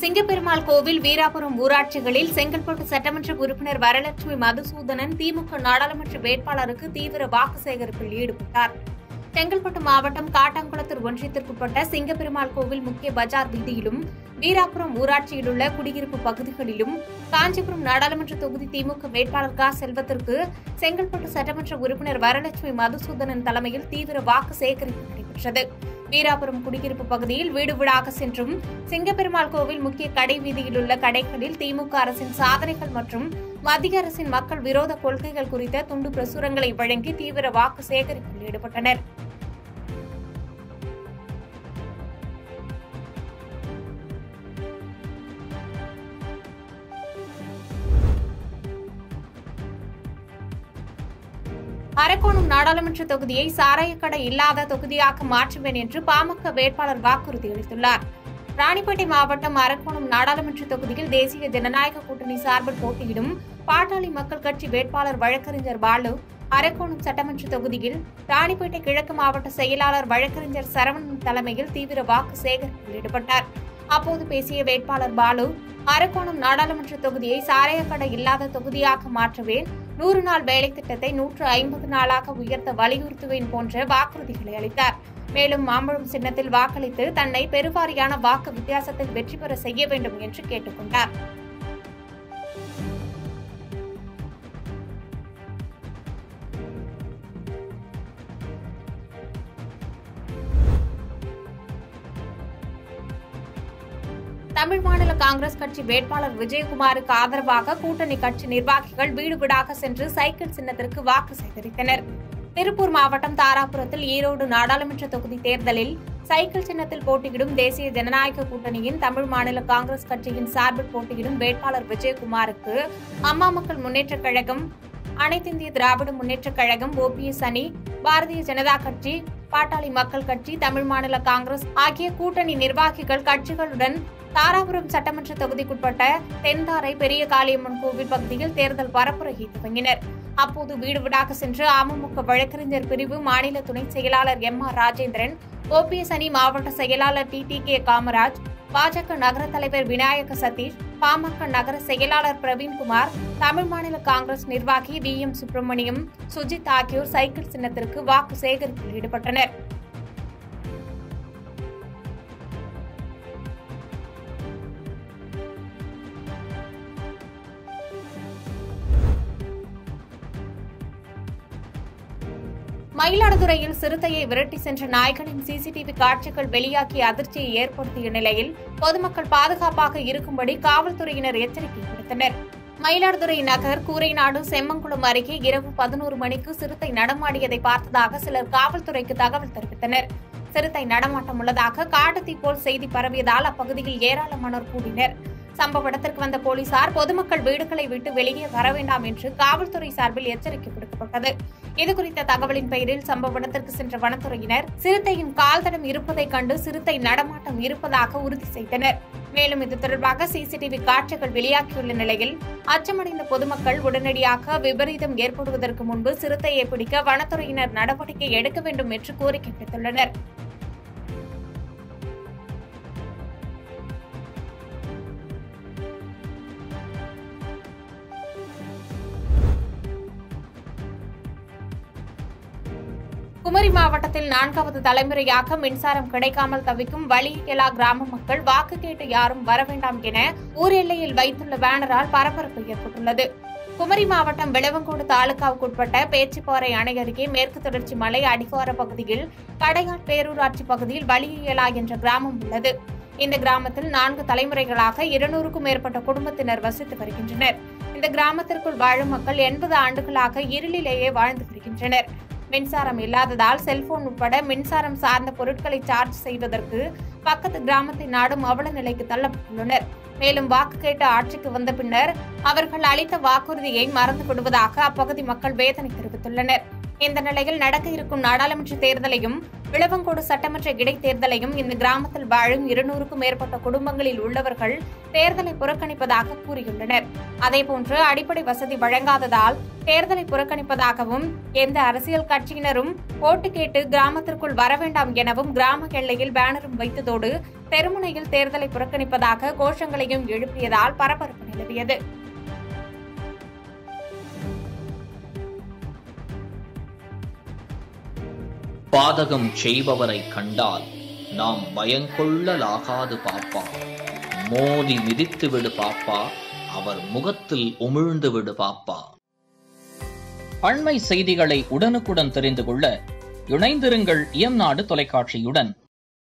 சிங்கப்பெருமாள் கோவில் வீராபுரம் ஊராட்சிகளில் செங்கல்பட்டு சட்டமன்ற உறுப்பினர் வரலட்சுமி மதுசூதனன் திமுக நாடாளுமன்ற வேட்பாளருக்கு தீவிர வாக்கு சேகரிப்பில் ஈடுபட்டார் செங்கல்பட்டு மாவட்டம் காட்டாங்குளத்தூர் ஒன்றியத்திற்குட்பட்ட சிங்கப்பெருமாள் கோவில் முக்கிய பஜார் வீதியிலும் வீராபுரம் ஊராட்சியில் உள்ள குடியிருப்பு பகுதிகளிலும் காஞ்சிபுரம் நாடாளுமன்ற தொகுதி திமுக வேட்பாளர் க செல்வத்திற்கு செங்கல்பட்டு சட்டமன்ற உறுப்பினர் வரலட்சுமி மதுசூதனன் தலைமையில் தீவிர வாக்கு சேகரிப்பு நடைபெற்றது வீராபுரம் குடியிருப்பு பகுதியில் வீடு வீடாக சென்றும் சிங்கப்பெருமாள் கோவில் முக்கிய கடை வீதியில் உள்ள கடைகளில் திமுக அரசின் சாதனைகள் மற்றும் மத்திய அரசின் மக்கள் விரோத கொள்கைகள் குறித்த துண்டு பிரசுரங்களை வழங்கி தீவிர வாக்கு சேகரிப்பில் ஈடுபட்டனர் அரக்கோணம் நாடாளுமன்ற தொகுதியை சாராயக்கடை இல்லாத தொகுதியாக மாற்றுவேன் என்று பாமக வேட்பாளர் வாக்குறுதி அளித்துள்ளார் ராணிப்பேட்டை மாவட்டம் அரக்கோணம் நாடாளுமன்ற தொகுதியில் தேசிய ஜனநாயக கூட்டணி சார்பில் போட்டியிடும் பாட்டாளி மக்கள் கட்சி வேட்பாளர் வழக்கறிஞர் பாலு அரக்கோணம் சட்டமன்ற தொகுதியில் ராணிப்பேட்டை கிழக்கு மாவட்ட செயலாளர் வழக்கறிஞர் சரவணன் தலைமையில் தீவிர வாக்கு சேகரிப்பில் ஈடுபட்டார் அப்போது பேசிய வேட்பாளர் பாலு அரக்கோணம் நாடாளுமன்ற தொகுதியை சாராயக்கடை இல்லாத தொகுதியாக மாற்றுவேன் நூறு நாள் வேலை திட்டத்தை நூற்று ஐம்பது நாளாக உயர்த்த வலியுறுத்துவேன் போன்ற வாக்குறுதிகளை அளித்தார் மேலும் மாம்பழம் சின்னத்தில் வாக்களித்து தன்னை பெருவாரியான வாக்கு வித்தியாசத்தில் வெற்றி பெற செய்ய வேண்டும் என்று கேட்டுக் கொண்டார் தமிழ் மாநில காங்கிரஸ் கட்சி வேட்பாளர் விஜயகுமாருக்கு ஆதரவாக கூட்டணி கட்சி நிர்வாகிகள் வீடு வீடாக சென்று சைக்கிள் சின்னத்திற்கு வாக்கு சேகரித்தனர் திருப்பூர் மாவட்டம் தாராபுரத்தில் ஈரோடு நாடாளுமன்ற தொகுதி தேர்தலில் சைக்கிள் சின்னத்தில் போட்டியிடும் தேசிய ஜனநாயக கூட்டணியின் தமிழ் மாநில காங்கிரஸ் கட்சியின் சார்பில் போட்டியிடும் வேட்பாளர் விஜயகுமாருக்கு அம்மா மக்கள் முன்னேற்றக் கழகம் அனைத்திந்திய திராவிட முன்னேற்றக் கழகம் ஓபிஎஸ் அணி பாரதிய ஜனதா கட்சி பாட்டாளி மக்கள் கட்சி தமிழ் மாநில காங்கிரஸ் ஆகிய கூட்டணி நிர்வாகிகள் கட்சிகளுடன் தாராபுரம் சட்டமன்ற தொகுதிக்குட்பட்ட தென்தாரை பெரிய காளியம்மன் கோவில் பகுதியில் தேர்தல் பரப்புரையை துவங்கினர் அப்போது வீடு வீடாக சென்று அமமுக வழக்கறிஞர் பிரிவு மாநில துணை செயலாளர் எம் ஆர் ராஜேந்திரன் ஓபிஎஸ் அணி மாவட்ட செயலாளர் டி டி கே காமராஜ் பாஜக நகர தலைவர் விநாயக சதீஷ் பாமக நகர செயலாளர் பிரவீன்குமார் தமிழ் மாநில காங்கிரஸ் நிர்வாகி வி எம் சுப்பிரமணியம் சுஜித் ஆகியோர் சைக்கிள் சின்னத்திற்கு வாக்கு சேகரிப்பில் ஈடுபட்டனர் மயிலாடுதுறையில் சிறுத்தையை விரட்டி சென்ற நாய்களின் சிசிடிவி காட்சிகள் வெளியாகி அதிர்ச்சியை ஏற்படுத்திய நிலையில் பொதுமக்கள் பாதுகாப்பாக இருக்கும்படி காவல்துறையினர் எச்சரிக்கை விடுத்தனர் மயிலாடுதுறை நகர் கூரைநாடு செம்மங்குளம் அருகே இரவு பதினோரு மணிக்கு சிறுத்தை நடமாடியதை பார்த்ததாக சிலர் காவல்துறைக்கு தகவல் தெரிவித்தனர் சிறுத்தை நடமாட்டம் உள்ளதாக காட்டுத்தீ போல் செய்தி பரவியதால் அப்பகுதியில் ஏராளமானோர் கூடினர் சம்பவ இடத்திற்கு வந்த போலீசார் பொதுமக்கள் வீடுகளை விட்டு வெளியே வர வேண்டாம் என்று காவல்துறை சார்பில் எச்சரிக்கை விடுக்கப்பட்டது இதுகுறித்த தகவலின் பெயரில் சம்பவ இடத்திற்கு சென்ற வனத்துறையினர் சிறுத்தையின் கால்தடம் இருப்பதைக் கண்டு சிறுத்தை நடமாட்டம் இருப்பதாக உறுதி செய்தனர் மேலும் இது தொடர்பாக சிசிடிவி காட்சிகள் வெளியாகியுள்ள நிலையில் அச்சமடைந்த பொதுமக்கள் உடனடியாக விபரீதம் ஏற்படுவதற்கு முன்பு சிறுத்தையை பிடிக்க வனத்துறையினர் நடவடிக்கை எடுக்க வேண்டும் என்று கோரிக்கை விடுத்துள்ளனர் குமரி மாவட்டத்தில் நான்காவது தலைமுறையாக மின்சாரம் கிடைக்காமல் தவிக்கும் வழியலா கிராம மக்கள் வாக்கு கேட்டு யாரும் வர வேண்டாம் என ஊர் எல்லையில் வைத்துள்ள பேனரால் பரபரப்பு ஏற்பட்டுள்ளது குமரி மாவட்டம் விளவங்கோடு தாலுகாவுக்குட்பட்ட பேச்சிப்பாறை அணை அருகே மேற்கு தொடர்ச்சி மலை அடிவார பகுதியில் கடையாட் பேரூராட்சி பகுதியில் வழியலா என்ற கிராமம் உள்ளது இந்த கிராமத்தில் நான்கு தலைமுறைகளாக இருநூறுக்கும் மேற்பட்ட குடும்பத்தினர் வசித்து வருகின்றனர் இந்த கிராமத்திற்குள் வாழும் மக்கள் எண்பது ஆண்டுகளாக இருளிலேயே வாழ்ந்து வருகின்றனர் மின்சாரம் இல்லாததால் செல்போன் உட்பட மின்சாரம் சார்ந்த பொருட்களை சார்ஜ் செய்வதற்கு பக்கத்து கிராமத்தை நாடும் அவல நிலைக்கு தள்ளப்பட்டுள்ளனர் மேலும் வாக்கு கேட்டு ஆட்சிக்கு வந்த பின்னர் அவர்கள் அளித்த வாக்குறுதியை மறந்து விடுவதாக அப்பகுதி மக்கள் வேதனை தெரிவித்துள்ளனர் இந்த நிலையில் நடக்க இருக்கும் நாடாளுமன்ற தேர்தலையும் விளவங்கோடு சட்டமன்ற இடைத்தேர்தலையும் இந்த கிராமத்தில் வாழும் இருநூறுக்கும் மேற்பட்ட குடும்பங்களில் உள்ளவர்கள் தேர்தலை புறக்கணிப்பதாக கூறியுள்ளனர் அதேபோன்று அடிப்படை வசதி வழங்காததால் தேர்தலை புறக்கணிப்பதாகவும் எந்த அரசியல் கட்சியினரும் ஓட்டு கேட்டு கிராமத்திற்குள் வர வேண்டாம் எனவும் கிராம எல்லையில் பேனரும் வைத்ததோடு தெருமுனையில் தேர்தலை புறக்கணிப்பதாக கோஷங்களையும் எழுப்பியதால் பரபரப்பு நிலவியது பாதகம் செய்பவரை கண்டால் நாம் பயங்கொள்ளலாகாது பாப்பா மோதி மிதித்து விடு பாப்பா அவர் முகத்தில் உமிழ்ந்து விடு பாப்பா அண்மை செய்திகளை உடனுக்குடன் தெரிந்து கொள்ள இணைந்திருங்கள் இயம்நாடு தொலைக்காட்சியுடன்